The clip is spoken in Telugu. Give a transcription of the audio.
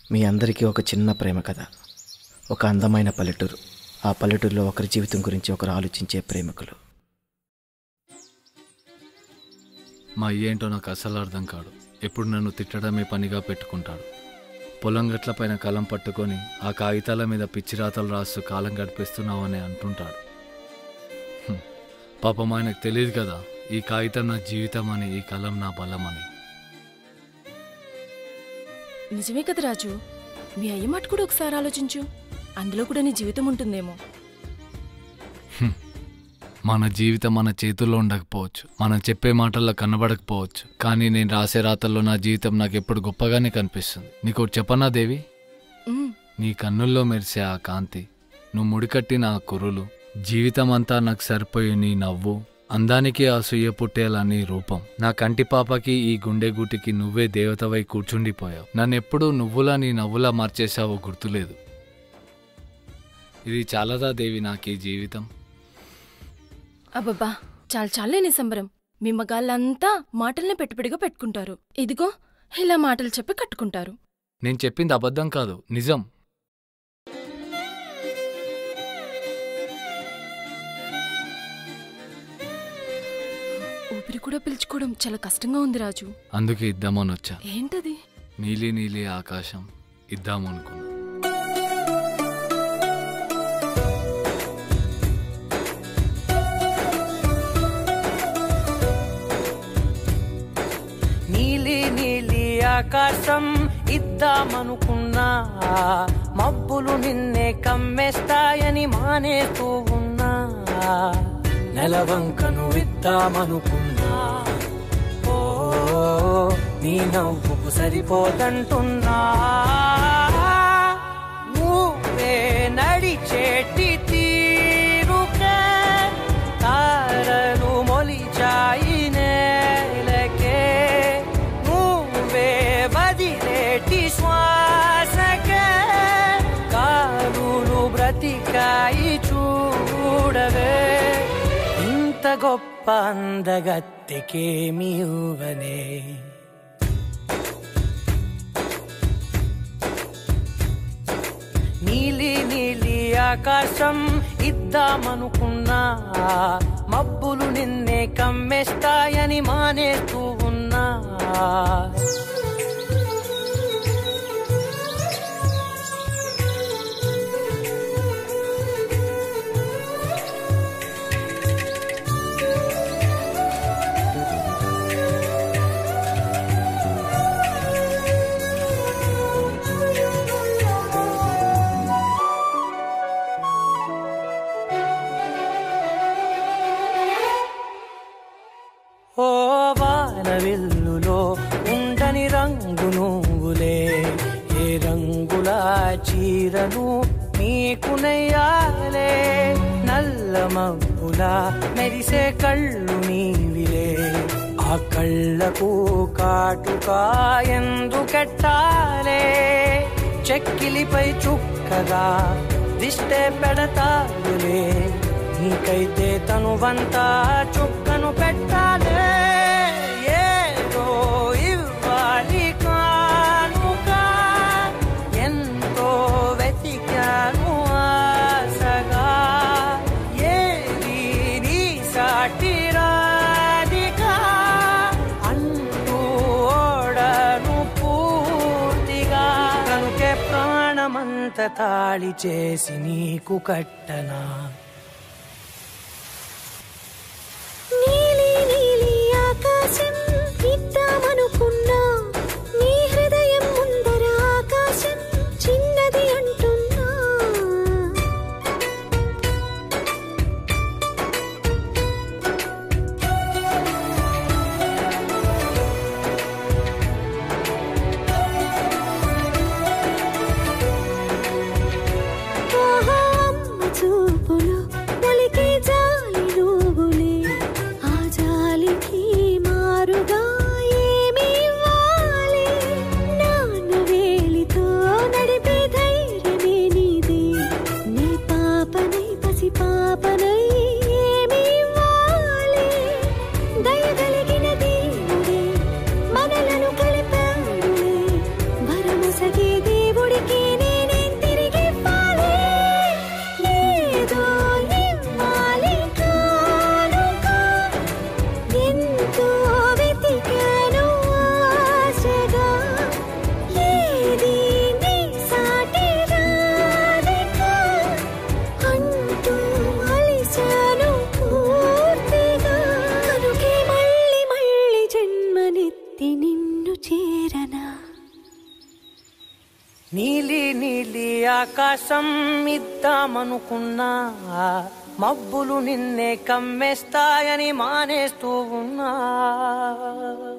మీ అందరికీ ఒక చిన్న ప్రేమ కథ ఒక అందమైన పల్లెటూరు ఆ పల్లెటూరులో ఒకరి జీవితం గురించి ఒకరు ఆలోచించే ప్రేమికులు మా అయ్య ఏంటో నాకు అసలు అర్థం కాడు ఎప్పుడు నన్ను తిట్టడమే పనిగా పెట్టుకుంటాడు పొలం గట్ల పైన కలం పట్టుకొని ఆ కాగితాల మీద పిచ్చిరాతలు రాస్తూ కాలం గడిపిస్తున్నావని అంటుంటాడు హ్మ్. పాపం ఆయనకు తెలియదు కదా ఈ కాగితం నా జీవితం అని ఈ కలం నా బలం అని నిజమే కదా రాజు మీ అయ్య మాట కూడా ఒకసారి ఆలోచించు అందులో కూడా నీ జీవితం ఉంటుందేమో మన జీవితం మన చేతుల్లో ఉండకపోవచ్చు మనం చెప్పే మాటల్లో కనబడకపోవచ్చు కానీ నేను రాసే రాతల్లో నా జీవితం నాకు ఎప్పుడు గొప్పగానే కనిపిస్తుంది నీకు ఒకటి చెప్పనా దేవి ఉమ్, నీ కన్నుల్లో మెరిసే ఆ కాంతి నువ్వు ముడికట్టిన ఆ కురులు జీవితం అంతా నాకు సరిపోయి నీ నవ్వు అందానికి అసూయ పుట్టేలా నీ రూపం నా కంటి పాపకి ఈ గుండె గుటికి నువ్వే దేవతవై కూర్చుండిపోయావు నన్నెప్పుడూ నువ్వులా నీ నవ్వులా మార్చేశావో గుర్తులేదు ఇది చాలదా దేవి నాకు ఈ జీవితం అబ్బబ్బా చాలు చాలే నీ సంబరం మీ మగాళ్ళంతా మాటల్ని పెట్టుబడిగా పెట్టుకుంటారు ఇదిగో ఇలా మాటలు చెప్పి కట్టుకుంటారు నేను చెప్పింది అబద్ధం కాదు నిజం ఊపిరి కూడా పిలుచుకోవడం చాలా కష్టంగా ఉంది రాజు అందుకే ఇద్దామని వచ్చా ఏంటది నీలి నీలి ఆకాశం ఇద్దాము అనుకున్నా నీలి నీలి ఆకాశం ఇద్దామనుకున్నా మబ్బులు నిన్నే కమ్మేస్తాయని మానేస్తూ ఉన్నా నెలవంకను ఇద్దామనుకున్నా ఓ నీ నవ్వుకు సరిపోదంటున్నా నువ్వే నడిచేటి తీరుకే తారలు మొలిచాయి నేలకే నువ్వే వదిలేటి శ్వాసకే కారులు బ్రతికాయి చూడవే ఇంత గొప్ప అందగత్తెకేమి ఇవ్వనే నీలి నీలి ఆకాశం ఇద్దామనుకున్నా మబ్బులు నిన్నే కమ్మేస్తాయని మానేస్తూ ఉన్నా ఓ వానవిల్లులో ఉండని రంగు నువ్వులే ఏ రంగుల చీరను నీకు నెయ్యాలే నల్ల మబ్బుల మెరిసే కళ్ళు నీవిలే ఆ కళ్ళకు కాటుకా ఎందుకెట్టాలే చెక్కిలిపై చుక్కగా దిష్టే పెడతాయులే నీకైతే తనువంతా చుక్కను పెట్టాలే ఏదో ఇవ్వాలి కానుక ఎంతో వెతికాను ఆశగా ఏది నీ సాటి రాధిక అంటూ ఓడను పూర్తిగా కనుకే ప్రాణమంత తాళి చేసి నీకు కట్టనా నీలి నీలి ఆకాశం ఇద్దామనుకున్నా నీ హృదయం ముందర ఆకాశం చిన్నది అంటున్నా ఓహో అమ్మ చూపులు ఎత్తి నిన్ను చేరనా నీలి నీలి ఆకాశం ఇద్దామనుకున్నా మబ్బులు నిన్నే కమ్మేస్తాయని మానేస్తూ ఉన్నా